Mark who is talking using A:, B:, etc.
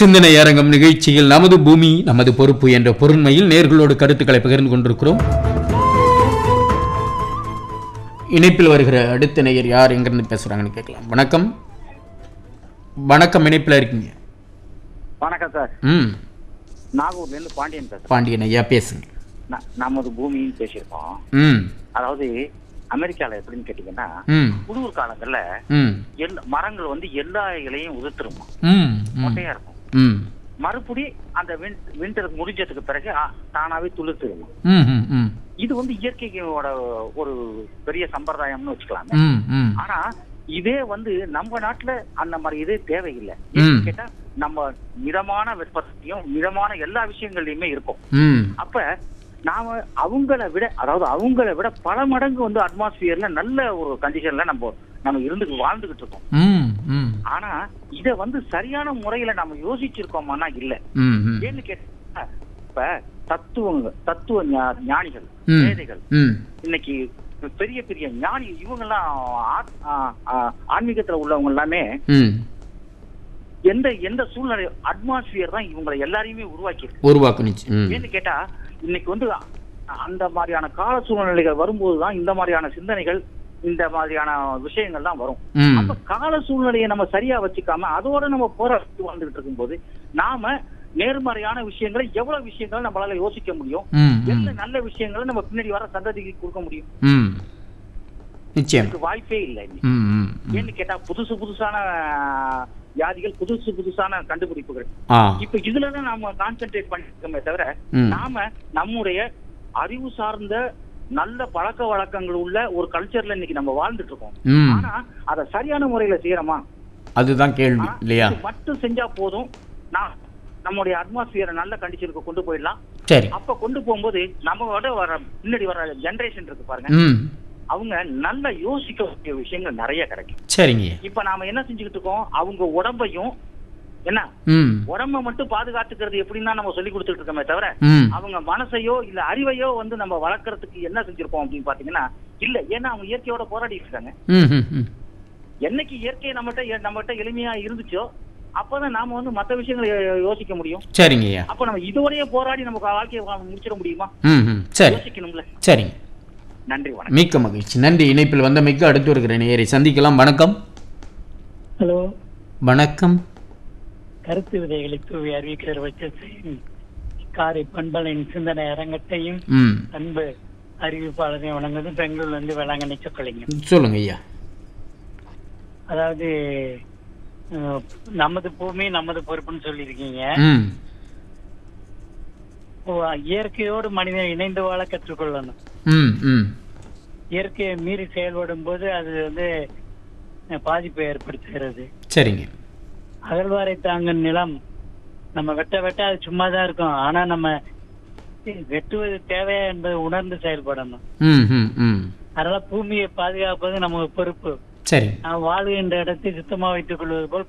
A: சிந்தனை அரங்கம் நிகழ்ச்சியில் நமது பூமி நமது பொறுப்பு என்ற பொருண்மையில் நேர்களோடு கருத்துக்களை பகிர்ந்து கொண்டிருக்கிறோம் இணைப்பில் வருகிற அடுத்த நேயர் யார் எங்கிருந்து பேசுறாங்கன்னு கேட்கலாம் வணக்கம் வணக்கம் இணைப்பில் இருக்கீங்க
B: வணக்கம் சார்
A: ம்
B: நாகூர்ல இருந்து பாண்டியன் பேசுறேன்
A: பாண்டியன் ஐயா பேசுங்க
B: ந- நமது பூமின்னு பேசியிருக்கோம்
A: ம்
B: அதாவது அமெரிக்கால எப்படின்னு கேட்டீங்கன்னா
A: ம்
B: குளிர் காலங்கள்ல
A: ம்
B: எல்லா மரங்கள் வந்து எல்லா இலையும் உதிர்த்துருமா
A: ம் ம்
B: மொட்டையா இருக்கும்
A: ம்
B: மறுபடி அந்த விண்டருக்கு முடிஞ்சதுக்கு பிறகு ஆ, தானாவே துளுத்துருமா
A: ம் ம் ம்
B: இது வந்து இயற்கையோட ஒரு பெரிய சம்பிரதாயம்னு வச்சுக்கலாமே
A: ம் ம்
B: ஆனா இதே வந்து நம்ம நாட்டுல அந்த மாதிரி இதே தேவையில்லை
A: ம்.
B: ஏன்னு கேட்டா நம்ம மிதமான வெப்பத்தையும் மிதமான எல்லா விஷயங்கள்லயுமே இருக்கும்
A: ம்
B: அப்ப நாம அவங்கள விட அதாவது அவங்கள விட பல மடங்கு வந்து அட்மாஸ்பியர்ல நல்ல ஒரு கண்டிஷன்ல நம்ம நம்ம இருந்து வாழ்ந்துகிட்டு இருக்கோம்
A: ம் ம்
B: ஆனா இத வந்து சரியான முறையில நம்ம யோசிச்சிருக்கோமானா இல்ல
A: ம் ம்
B: ஏன்னு கேட்டா இப்ப தத்துவங்க தத்துவ ஞா- ஞானிகள்
A: ம்.
B: மேதைகள்
A: ம்
B: இன்னைக்கு பெரிய பெரிய ஞானி இவங்க எல்லாம் ஆத்- ஆ- ஆ- ஆன்மீகத்துல உள்ளவங்க எல்லாமே
A: ம்
B: எந்த எந்த சூழ்நிலை அட்மாஸ்பியர் தான் இவங்களை எல்லாரையுமே உருவாக்கி
A: உருவாக்குனுச்சு ம்
B: ஏன்னு கேட்டா இன்னைக்கு வந்து அ- அந்த மாதிரியான கால சூழ்நிலைகள் வரும்போது தான் இந்த மாதிரியான சிந்தனைகள் இந்த மாதிரியான விஷயங்கள் தான் வரும்
A: ம்
B: அப்ப கால சூழ்நிலையை நம்ம சரியா வச்சுக்காம அதோட நம்ம போராடி வாழ்ந்துகிட்டு இருக்கும்போது நாம நேர்மறையான விஷயங்களை எவ்வளவு விஷயங்களை நம்மளால யோசிக்க முடியும்
A: ம் ம்
B: எந்த நல்ல விஷயங்களை நம்ம பின்னாடி வர சந்ததிக்கு கொடுக்க முடியும்
A: ம் நிச்சயம்
B: அதுக்கு வாய்ப்பே இல்லை இன்னைக்கு.
A: ம் ம் ம்.
B: ஏன்னு கேட்டா புதுசு புதுசான அஹ், வியாதிகள் புதுசு புதுசான கண்டுபிடிப்புகள்
A: ஆ
B: இப்ப இதுலதான் நாம கான்சென்ட்ரேட் பண்ணிருக்கோமே தவிர
A: ம்.
B: நாம நம்முடைய அறிவு சார்ந்த நல்ல பழக்க வழக்கங்கள் உள்ள ஒரு கல்ச்சர்ல இன்னைக்கு நம்ம வாழ்ந்துட்டு இருக்கோம்
A: ம்
B: ஆனா அத சரியான முறையில செய்யறோமா
A: அதுதான் கேள்வி
B: ஆனா,
A: இல்லையா
B: இது மட்டும் செஞ்சா போதும் நான் நம்முடைய அட்மாஸ்பியரை நல்ல கண்டிஷனுக்கு கொண்டு போயிடலாம்
A: சரி
B: அப்ப கொண்டு போகும்போது நம்மளோட வர முன்னாடி வர ஜெனரேஷன் இருக்கு பாருங்க
A: ம்
B: அவங்க நல்ல யோசிக்க வேண்டிய விஷயங்கள் நிறைய கிடைக்கும்
A: சரிங்க
B: இப்ப நாம என்ன செஞ்சுக்கிட்டு இருக்கோம் அவங்க உடம்பையும் என்ன
A: ம்
B: உடம்ப மட்டும் பாதுகாத்துக்கிறது எப்படின்னா நம்ம சொல்லி கொடுத்துட்டு இருக்கோமே தவிர
A: ம்
B: அவங்க மனசையோ இல்ல அறிவையோ வந்து நம்ம வளர்க்கறதுக்கு என்ன செஞ்சிருக்கோம் அப்படின்னு பாத்தீங்கன்னா இல்ல ஏன்னா அவங்க இயற்கையோட போராடிட்டு இருக்காங்க
A: ம் ம் ம்
B: என்னைக்கு இயற்கை நம்மகிட்ட நம்மகிட்ட எளிமையா இருந்துச்சோ அப்பதான் நாம வந்து மத்த விஷயங்களை யோ- யோசிக்க முடியும்
A: சரிங்க ஐயா
B: அப்ப நம்ம இதோடய போராடி நம்ம வாழ்க்கையை வா- முடிச்சிட முடியுமா
A: ம் ம் சரி
B: யோசிக்கணும்ல
A: சரிங்க
B: நன்றி வணக்கம்
A: மிக்க மகிழ்ச்சி நன்றி இணைப்பில் வந்தமைக்கு அடுத்து வருகிற நேயரை சந்திக்கலாம் வணக்கம்
C: ஹலோ
A: வணக்கம்
C: கருத்து விதைகளை தூவி அறிவிக்கிற பட்சத்தையும் காரை பண்பலின் சிந்தனை அரங்கத்தையும்
A: ம்
C: அன்பு அறிவிப்பாளரையும் வழங்குது பெங்களூர்ல இருந்து வேளாங்கண்ணி சொக்கலிங்கம்
A: சொல்லுங்க ஐயா
C: அதாவது அஹ், நமது பூமி நமது பொறுப்புன்னு சொல்லியிருக்கீங்க
A: ம்
C: ஓ, இயற்கையோடு மனிதன் இணைந்து வாழ கற்றுக்கொள்ளணும்
A: ம் ம்
C: இயற்கையை மீறி செயல்படும் போது அது வந்து அஹ், பாதிப்பை ஏற்படுத்துகிறது
A: சரிங்க
C: அகழ்வாரை தாங்கும் நிலம் நம்ம வெட்ட வெட்ட அது சும்மா தான் இருக்கும் ஆனா நம்ம வெட்டுவது தேவையா என்பதை உணர்ந்து செயல்படணும்
A: ம் ம் ம்
C: அதனால பூமியை பாதுகாப்பது நமக்கு பொறுப்பு
A: சரி
C: நாம் வாழ்கின்ற இடத்தை சுத்தமா வைத்துக் கொள்வது போல்